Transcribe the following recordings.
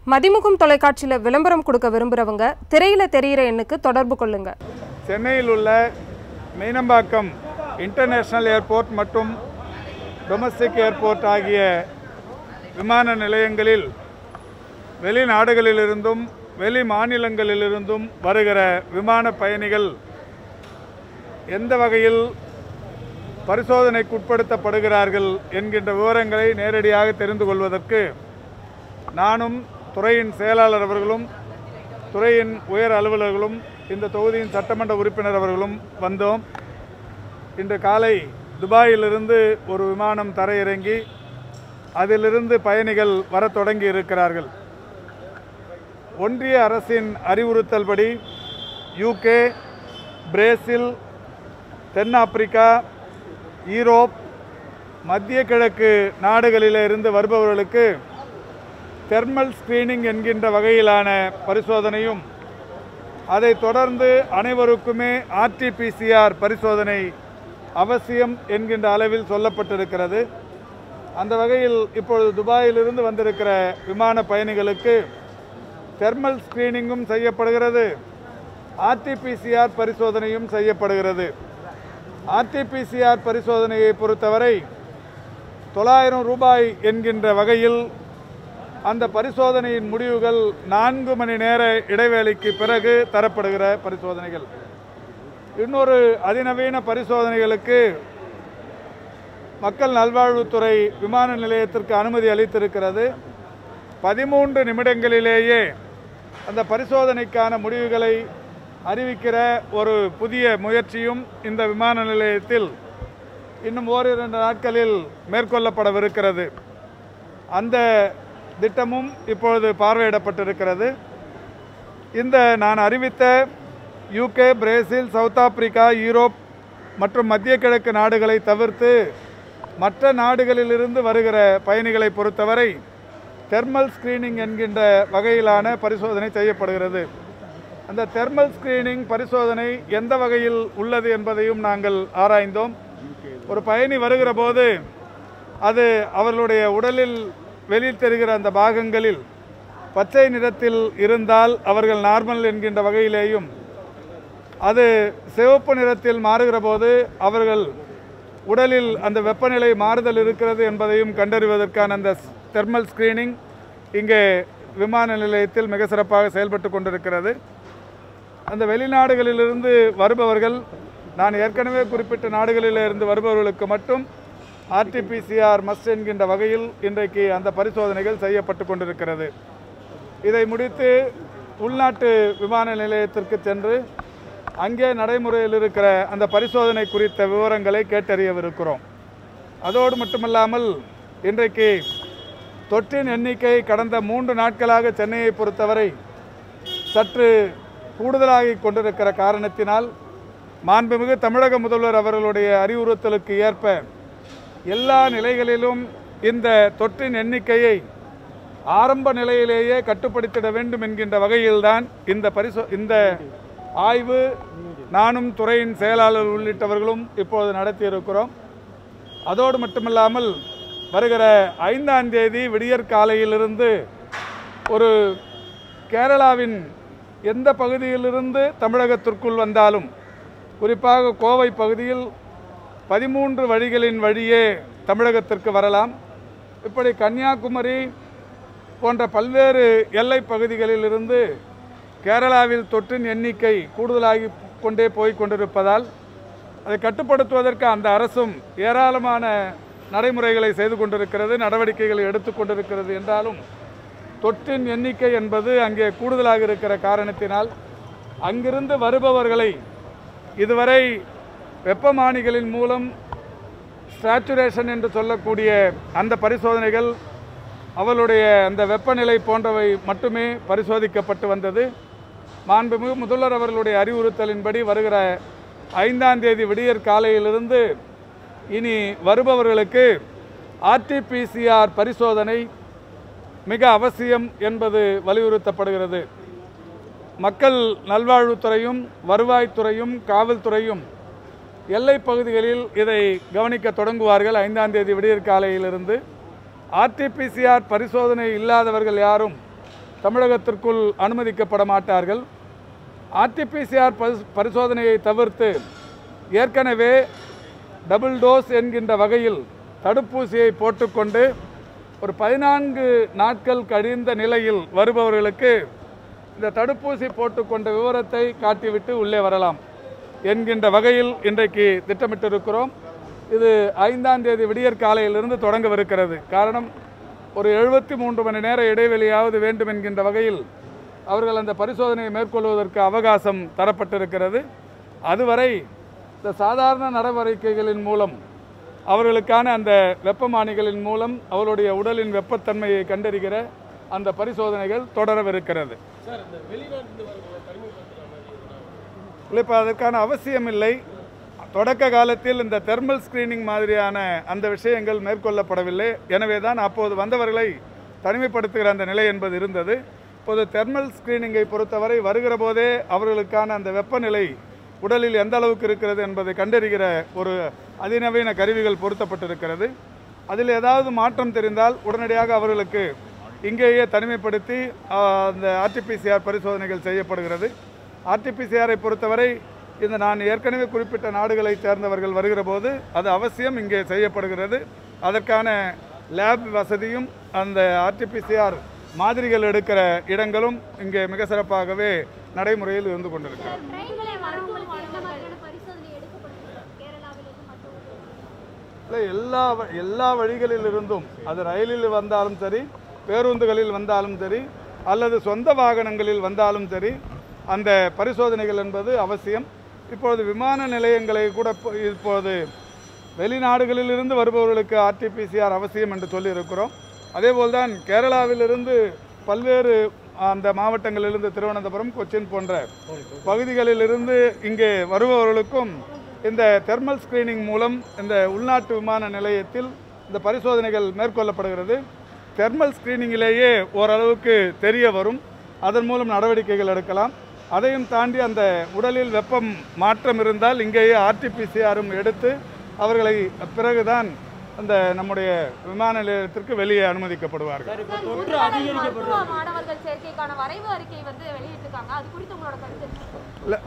மதிமுகம் தொலைக்காட்சியில் விளம்பரம் கொடுக்க விரும்புகிறவங்க திரையில் தெரிகிற எண்ணுக்கு தொடர்பு கொள்ளுங்க சென்னையில் உள்ள மீனம்பாக்கம் இன்டர்நேஷ்னல் ஏர்போர்ட் மற்றும் டொமஸ்டிக் ஏர்போர்ட் ஆகிய விமான நிலையங்களில் வெளிநாடுகளிலிருந்தும் வெளி மாநிலங்களிலிருந்தும் வருகிற விமான பயணிகள் எந்த வகையில் பரிசோதனைக்குட்படுத்தப்படுகிறார்கள் என்கின்ற விவரங்களை நேரடியாக தெரிந்து கொள்வதற்கு நானும் துறையின் செயலாளர் அவர்களும் துறையின் உயர் அலுவலர்களும் இந்த தொகுதியின் சட்டமன்ற உறுப்பினர் அவர்களும் வந்தோம் இன்று காலை துபாயிலிருந்து ஒரு விமானம் தரையிறங்கி அதிலிருந்து பயணிகள் வரத் தொடங்கி இருக்கிறார்கள் ஒன்றிய அரசின் அறிவுறுத்தல்படி யூகே பிரேசில் தென்னாப்பிரிக்கா ஈரோப் மத்திய கிழக்கு நாடுகளில் இருந்து வருபவர்களுக்கு தெர்மல் ஸ்கிரீனிங் என்கின்ற வகையிலான பரிசோதனையும் அதை தொடர்ந்து அனைவருக்குமே ஆர்டிபிசிஆர் பரிசோதனை அவசியம் என்கின்ற அளவில் சொல்லப்பட்டிருக்கிறது அந்த வகையில் இப்பொழுது துபாயிலிருந்து வந்திருக்கிற விமான பயணிகளுக்கு தெர்மல் ஸ்கிரீனிங்கும் செய்யப்படுகிறது ஆர்டிபிசிஆர் பரிசோதனையும் செய்யப்படுகிறது ஆர்டிபிசிஆர் பரிசோதனையை பொறுத்தவரை தொள்ளாயிரம் ரூபாய் என்கின்ற வகையில் அந்த பரிசோதனையின் முடிவுகள் நான்கு மணி நேர இடைவேளைக்கு பிறகு தரப்படுகிற பரிசோதனைகள் இன்னொரு அதிநவீன பரிசோதனைகளுக்கு மக்கள் நல்வாழ்வுத்துறை விமான நிலையத்திற்கு அனுமதி அளித்திருக்கிறது பதிமூன்று நிமிடங்களிலேயே அந்த பரிசோதனைக்கான முடிவுகளை அறிவிக்கிற ஒரு புதிய முயற்சியும் இந்த விமான நிலையத்தில் இன்னும் ஓரிரண்டு நாட்களில் மேற்கொள்ளப்படவிருக்கிறது அந்த திட்டமும் இப்பொழுது பார்வையிடப்பட்டிருக்கிறது இந்த நான் அறிவித்த UK Brazil South Africa Europe மற்றும் மத்திய கிழக்கு நாடுகளை தவிர்த்து மற்ற நாடுகளிலிருந்து வருகிற பயணிகளை பொறுத்தவரை தெர்மல் ஸ்கிரீனிங் என்கின்ற வகையிலான பரிசோதனை செய்யப்படுகிறது அந்த தெர்மல் ஸ்கிரீனிங் பரிசோதனை எந்த வகையில் உள்ளது என்பதையும் நாங்கள் ஆராய்ந்தோம் ஒரு பயணி வருகிற போது அது அவர்களுடைய உடலில் வெளியில் தெரிகிற அந்த பாகங்களில் பச்சை நிறத்தில் இருந்தால் அவர்கள் நார்மல் என்கின்ற வகையிலேயும் அது சிவப்பு நிறத்தில் மாறுகிற போது அவர்கள் உடலில் அந்த வெப்பநிலை மாறுதல் இருக்கிறது என்பதையும் கண்டறிவதற்கான அந்த தெர்மல் ஸ்கிரீனிங் இங்கே விமான நிலையத்தில் மிக சிறப்பாக செயல்பட்டு கொண்டிருக்கிறது அந்த வெளிநாடுகளிலிருந்து வருபவர்கள் நான் ஏற்கனவே குறிப்பிட்ட நாடுகளில் இருந்து வருபவர்களுக்கு மட்டும் ஆர்டிபிசிஆர் மஸ்ட் என்கின்ற வகையில் இன்றைக்கு அந்த பரிசோதனைகள் செய்யப்பட்டு கொண்டிருக்கிறது இதை முடித்து உள்நாட்டு விமான நிலையத்திற்கு சென்று அங்கே நடைமுறையில் இருக்கிற அந்த பரிசோதனை குறித்த விவரங்களை கேட்டறியவிருக்கிறோம் அதோடு மட்டுமல்லாமல் இன்றைக்கு தொற்றின் எண்ணிக்கை கடந்த மூன்று நாட்களாக சென்னையை பொறுத்தவரை சற்று கூடுதலாகி கொண்டிருக்கிற காரணத்தினால் மாண்புமிகு தமிழக முதல்வர் அவர்களுடைய அறிவுறுத்தலுக்கு ஏற்ப எல்லா நிலைகளிலும் இந்த தொற்றின் எண்ணிக்கையை ஆரம்ப நிலையிலேயே கட்டுப்படுத்திட வேண்டும் என்கின்ற வகையில்தான் இந்த பரிசோ இந்த ஆய்வு நானும் துறையின் செயலாளர் உள்ளிட்டவர்களும் இப்போது நடத்தியிருக்கிறோம் அதோடு மட்டுமல்லாமல் வருகிற ஐந்தாம் தேதி விடியற் காலையிலிருந்து ஒரு கேரளாவின் எந்த பகுதியிலிருந்து தமிழகத்திற்குள் வந்தாலும் குறிப்பாக கோவை பகுதியில் பதிமூன்று வழிகளின் வழியே தமிழகத்திற்கு வரலாம் இப்படி கன்னியாகுமரி போன்ற பல்வேறு எல்லை பகுதிகளிலிருந்து கேரளாவில் தொற்றின் எண்ணிக்கை கூடுதலாகி கொண்டே போய் கொண்டிருப்பதால் அதை கட்டுப்படுத்துவதற்கு அந்த அரசும் ஏராளமான நடைமுறைகளை செய்து கொண்டிருக்கிறது நடவடிக்கைகளை எடுத்து கொண்டிருக்கிறது என்றாலும் தொற்றின் எண்ணிக்கை என்பது அங்கே கூடுதலாக இருக்கிற காரணத்தினால் அங்கிருந்து வருபவர்களை இதுவரை வெப்பமானிகளின் மூலம் சேச்சுரேஷன் என்று சொல்லக்கூடிய அந்த பரிசோதனைகள் அவளுடைய அந்த வெப்பநிலை போன்றவை மட்டுமே பரிசோதிக்கப்பட்டு வந்தது மாண்புமிகு முதல்வர் அவர்களுடைய அறிவுறுத்தலின்படி வருகிற ஐந்தாம் தேதி விடியற் காலையிலிருந்து இனி வருபவர்களுக்கு ஆர்டிபிசிஆர் பரிசோதனை மிக அவசியம் என்பது வலியுறுத்தப்படுகிறது மக்கள் நல்வாழ்வுத்துறையும் வருவாய்த்துறையும் காவல்துறையும் எல்லைப் பகுதிகளில் இதை கவனிக்க தொடங்குவார்கள் ஐந்தாம் தேதி விடியற் காலையிலிருந்து ஆர்டிபிசிஆர் பரிசோதனை இல்லாதவர்கள் யாரும் தமிழகத்திற்குள் அனுமதிக்கப்பட மாட்டார்கள் ஆர்டிபிசிஆர் பரிசோதனையை தவிர்த்து ஏற்கனவே டபுள் டோஸ் என்கின்ற வகையில் தடுப்பூசியை போட்டுக்கொண்டு ஒரு பதினான்கு நாட்கள் கழிந்த நிலையில் வருபவர்களுக்கு இந்த தடுப்பூசி போட்டுக்கொண்ட விவரத்தை காட்டிவிட்டு உள்ளே வரலாம் என்கின்ற வகையில் இன்றைக்கு திட்டமிட்டிருக்கிறோம் இது ஐந்தாம் தேதி விடியற் காலையிலிருந்து தொடங்கவிருக்கிறது காரணம் ஒரு எழுபத்தி மூன்று மணி நேர இடைவெளியாவது வேண்டும் என்கின்ற வகையில் அவர்கள் அந்த பரிசோதனையை மேற்கொள்வதற்கு அவகாசம் தரப்பட்டிருக்கிறது அதுவரை இந்த சாதாரண நடவடிக்கைகளின் மூலம் அவர்களுக்கான அந்த வெப்பமானிகளின் மூலம் அவருடைய உடலின் வெப்பத்தன்மையை கண்டறிகிற அந்த பரிசோதனைகள் தொடரவிருக்கிறது இல்லை இப்போ அதற்கான அவசியம் இல்லை தொடக்க காலத்தில் இந்த தெர்மல் ஸ்கிரீனிங் மாதிரியான அந்த விஷயங்கள் மேற்கொள்ளப்படவில்லை எனவே தான் அப்போது வந்தவர்களை தனிமைப்படுத்துகிற அந்த நிலை என்பது இருந்தது இப்போது தெர்மல் ஸ்கிரீனிங்கை பொறுத்தவரை வருகிற போதே அவர்களுக்கான அந்த வெப்பநிலை உடலில் எந்த அளவுக்கு இருக்கிறது என்பதை கண்டறிகிற ஒரு அதிநவீன கருவிகள் பொருத்தப்பட்டிருக்கிறது அதில் ஏதாவது மாற்றம் தெரிந்தால் உடனடியாக அவர்களுக்கு இங்கேயே தனிமைப்படுத்தி ஆ, அந்த ஆர்டிபிசிஆர் பரிசோதனைகள் செய்யப்படுகிறது ஆர்டிபிசிஆரை பொறுத்தவரை இந்த நான் ஏற்கனவே குறிப்பிட்ட நாடுகளை சேர்ந்தவர்கள் வருகிற போது அது அவசியம் இங்கே செய்யப்படுகிறது அதற்கான லேப் வசதியும் அந்த ஆர்டிபிசிஆர் மாதிரிகள் எடுக்கிற இடங்களும் இங்கே மிக சிறப்பாகவே நடைமுறையில் இருந்து கொண்டிருக்கிறது ட்ரெயின்களே வரவங்களுக்கு எந்த மாதிரியான பரிசோதனை எடுக்கப்படுகிறது கேரளாவிலிருந்து மற்ற இல்லை எல்லா வ- எல்லா வழிகளில் இருந்தும் அது ரயிலில் வந்தாலும் சரி பேருந்துகளில் வந்தாலும் சரி அல்லது சொந்த வாகனங்களில் வந்தாலும் சரி அந்த பரிசோதனைகள் என்பது அவசியம் இப்பொழுது விமான நிலையங்களை கூட இப்போ- இப்போது வெளிநாடுகளிலிருந்து வருபவர்களுக்கு ஆர்டிபிசிஆர் அவசியம் என்று சொல்லியிருக்கிறோம் அதேபோல்தான் கேரளாவிலிருந்து பல்வேறு அந்த மாவட்டங்களிலிருந்து திருவனந்தபுரம் கொச்சின் போன்ற பகுதிகளிலிருந்து இங்கே வருபவர்களுக்கும் இந்த தெர்மல் ஸ்கிரீனிங் மூலம் இந்த உள்நாட்டு விமான நிலையத்தில் இந்த பரிசோதனைகள் மேற்கொள்ளப்படுகிறது தெர்மல் ஸ்கிரீனிங்கிலேயே ஓரளவுக்கு தெரிய வரும் அதன் மூலம் நடவடிக்கைகள் எடுக்கலாம் அதையும் தாண்டி அந்த உடலில் வெப்பம் மாற்றம் இருந்தால் இங்கேயே ஆர்டிபிசிஆரும் எடுத்து அவர்களை பிறகுதான் அந்த நம்முடைய விமான நிலையத்திற்கு வெளியே அனுமதிக்கப்படுவார்கள் மருத்துவ மாணவர்கள் சேர்க்கைக்கான வரைவு அறிக்கை வந்து வெளியிட்டிருக்காங்க அது குறித்து உங்களோட கருத்து என்ன? இல்லை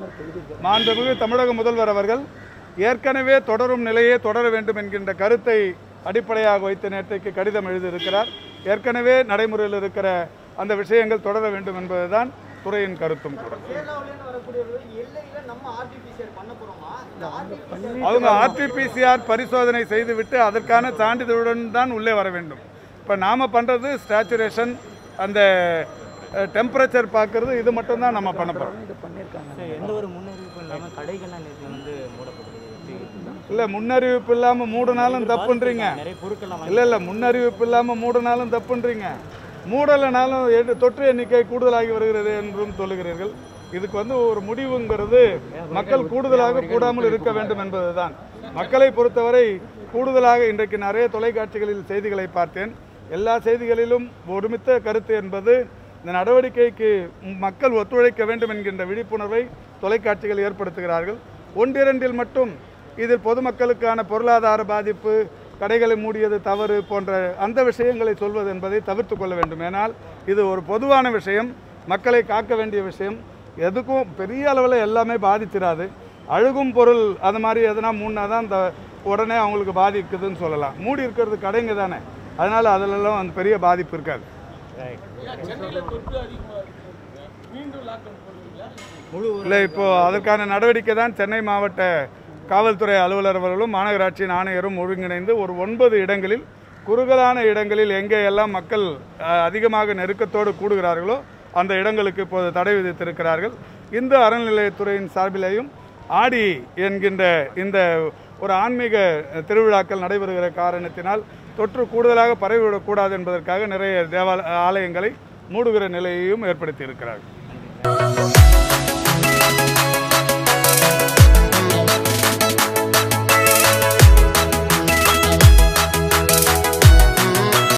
மாண்புமிகு தமிழக முதல்வர் அவர்கள் ஏற்கனவே தொடரும் நிலையே தொடர வேண்டும் என்கின்ற கருத்தை அடிப்படையாக வைத்து நேற்றைக்கு கடிதம் எழுதியிருக்கிறார் ஏற்கனவே நடைமுறையில் இருக்கிற அந்த விஷயங்கள் தொடர வேண்டும் என்பதுதான் துறையின் கருத்தும் கூட கேரளாவிலேருந்து வரக்கூடியவர்கள் எல்லையில நம்ம ஆர்டிபிசிஆர் பண்ண போறோமா இந்த ஆர்டிபிசிஆர் அவங்க ஆர்டிபிசிஆர் பரிசோதனை செய்துவிட்டு அதற்கான சான்றிதழுடன் தான் உள்ளே வர வேண்டும் இப்போ நாம் பண்ணுறது ஸ்டாச்சுரேஷன் அந்த டெம்பரேச்சர் பார்க்கறது இது மட்டும்தான் நம்ம பண்ண போகிறோம் சார் எந்த ஒரு முன்னறிவிப்பும் இல்லாமல் கடைகள்லாம் நேற்று வந்து மூடப்பட்டிருக்கு எப்படி? இல்லை முன்னறிவிப்பு இல்லாமல் மூடினாலும் தப்புன்றீங்க நிறைய பொருட்கள்லாம் இல்லை இல்லை முன்னறிவிப்பு இல்லாமல் மூடினாலும் தப்புன்றீங்க மூடலைனாலும் எடு- தொற்று எண்ணிக்கை கூடுதலாகி வருகிறது என்றும் சொல்லுகிறீர்கள் இதுக்கு வந்து ஒரு முடிவுங்கிறது மக்கள் கூடுதலாக கூடாமல் இருக்க வேண்டும் என்பதுதான் மக்களை பொறுத்தவரை கூடுதலாக இன்றைக்கு நிறைய தொலைக்காட்சிகளில் செய்திகளை பார்த்தேன் எல்லா செய்திகளிலும் ஒருமித்த கருத்து என்பது இந்த நடவடிக்கைக்கு மக்கள் ஒத்துழைக்க வேண்டும் என்கின்ற விழிப்புணர்வை தொலைக்காட்சிகள் ஏற்படுத்துகிறார்கள் ஒன்றிரண்டில் மட்டும் இதில் பொதுமக்களுக்கான பொருளாதார பாதிப்பு கடைகளை மூடியது தவறு போன்ற அந்த விஷயங்களை சொல்வது என்பதை தவிர்த்து கொள்ள வேண்டும் ஏனால் இது ஒரு பொதுவான விஷயம் மக்களை காக்க வேண்டிய விஷயம் எதுக்கும் பெரிய அளவில் எல்லாமே பாதிச்சிடாது அழுகும் பொருள் அது மாதிரி எதனா மூணா தான் இந்த உடனே அவங்களுக்கு பாதிக்குதுன்னு சொல்லலாம் மூடி இருக்கிறது கடைங்க தானே அதனால் அதிலெல்லாம் அந்த பெரிய பாதிப்பு இருக்காது முழு இல்லை இப்போ அதற்கான நடவடிக்கை தான் சென்னை மாவட்ட காவல்துறை அலுவலர் அவர்களும் மாநகராட்சியின் ஆணையரும் ஒருங்கிணைந்து ஒரு ஒன்பது இடங்களில் குறுகலான இடங்களில் எங்கே எல்லாம் மக்கள் அஹ், அதிகமாக நெருக்கத்தோடு கூடுகிறார்களோ அந்த இடங்களுக்கு இப்போது தடை விதித்திருக்கிறார்கள் இந்து அறநிலையத்துறையின் சார்பிலேயும் ஆடி என்கின்ற இந்த ஒரு ஆன்மீக திருவிழாக்கள் நடைபெறுகிற காரணத்தினால் தொற்று கூடுதலாக பரவிவிடக்கூடாது என்பதற்காக நிறைய தேவால ஆலயங்களை மூடுகிற நிலையையும் ஏற்படுத்தி இருக்கிறார்கள்